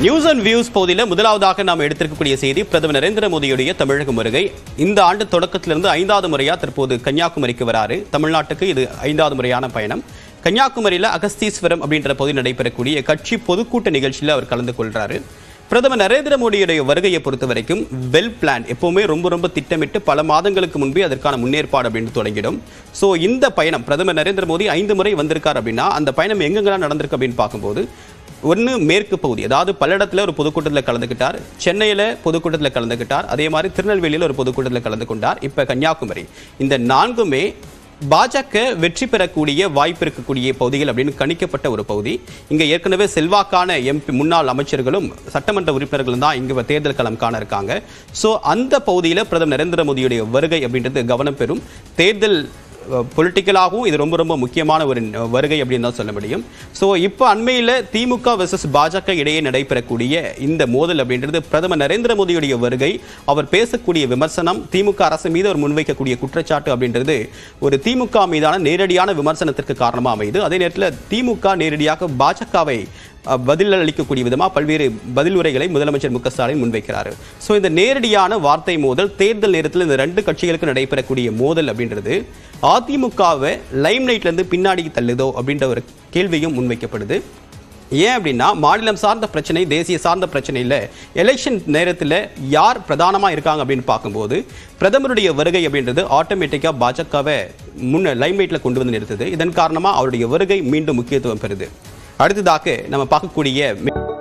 news and views பகுதியில் முதலாவதாக நாம் எடுத்திருக்கக்கூடிய செய்தி பிரதமர் நரேந்திர மோடியுடைய தமிழகம் வருகை இந்த ஆண்டு தொடக்கத்திலிருந்து ஐந்தாவது முறையா தற்போது கன்னியாகுமரிக்கு வராரு தமிழ்நாட்டுக்கு இது ஐந்தாவது முறையான பயணம் கன்னியாகுமரியில் அகஸ்தீஸ்வரம் அப்படின்ற பகுதியில் நடைபெறக்கூடிய கட்சி பொதுக்கூட்ட நிகழ்ச்சியில் அவர் கலந்து கொள்றாரு பிரதமர் நரேந்திர மோடியுடைய வருகையை பொறுத்த வரைக்கும் வெல் பிளான் எப்பவுமே ரொம்ப ரொம்ப திட்டமிட்டு பல மாதங்களுக்கு முன்பே அதற்கான முன்னேற்பாடு அப்படின்னு தொடங்கிடும் ஸோ இந்த பயணம் பிரதமர் நரேந்திர மோடி ஐந்து முறை வந்திருக்கார் அப்படின்னா அந்த பயணம் எங்கெங்கெல்லாம் நடந்திருக்கு அப்படின்னு பார்க்கும்போது ஒன்று மேற்கு பகுதி அதாவது பல்லடத்தில் ஒரு பொதுக்கூட்டத்தில் கலந்துக்கிட்டார் சென்னையில் பொதுக்கூட்டத்தில் கலந்துக்கிட்டார் அதே மாதிரி திருநெல்வேலியில் ஒரு பொதுக்கூட்டத்தில் கலந்து கொண்டார் இப்போ கன்னியாகுமரி இந்த நான்குமே பாஜக வெற்றி பெறக்கூடிய வாய்ப்பு இருக்கக்கூடிய பகுதிகள் அப்படின்னு கணிக்கப்பட்ட ஒரு பகுதி இங்க ஏற்கனவே செல்வாக்கான எம்பி முன்னாள் அமைச்சர்களும் சட்டமன்ற உறுப்பினர்களும் தான் இங்க தேர்தல் களம் காண இருக்காங்க ஸோ அந்த பகுதியில் பிரதமர் நரேந்திர மோடியுடைய வருகை அப்படின்றது கவனம் பெறும் தேர்தல் பொலிட்டிக்கலாகவும் இது ரொம்ப ரொம்ப முக்கியமான ஒரு வருகை அப்படின்னு தான் சொல்ல முடியும் ஸோ இப்போ அண்மையில் திமுக வெர்சஸ் பாஜக இடையே நடைபெறக்கூடிய இந்த மோதல் அப்படின்றது பிரதமர் நரேந்திர மோடியுடைய வருகை அவர் பேசக்கூடிய விமர்சனம் திமுக அரசு மீது அவர் முன்வைக்கக்கூடிய குற்றச்சாட்டு அப்படின்றது ஒரு திமுக மீதான நேரடியான விமர்சனத்திற்கு காரணமாக அமையுது அதே நேரத்தில் திமுக நேரடியாக பாஜகவை அஹ், பதில் அளிக்கக்கூடிய விதமாக பல்வேறு பதில் உரைகளை முதலமைச்சர் மு க ஸ்டாலின் முன்வைக்கிறார் ஸோ இந்த நேரடியான வார்த்தை மோதல் தேர்தல் நேரத்தில் இந்த ரெண்டு கட்சிகளுக்கு நடைபெறக்கூடிய மோதல் அப்படின்றது அதிமுகவை லைம் இருந்து பின்னாடி தள்ளுதோ அப்படின்ற ஒரு கேள்வியும் முன்வைக்கப்படுது ஏன் அப்படின்னா மாநிலம் சார்ந்த பிரச்சனை தேசிய சார்ந்த பிரச்சனை இல்லை எலெக்ஷன் நேரத்தில் யார் பிரதானமாக இருக்காங்க அப்படின்னு பார்க்கும்போது பிரதமருடைய வருகை அப்படின்றது ஆட்டோமேட்டிக்காக பாஜகவை முன்ன லைம்லைட்டில் கொண்டு வந்து நிறுத்துது இதன் காரணமாக அவருடைய வருகை மீண்டும் முக்கியத்துவம் பெறுது அடுத்ததாக நம்ம பார்க்கக்கூடிய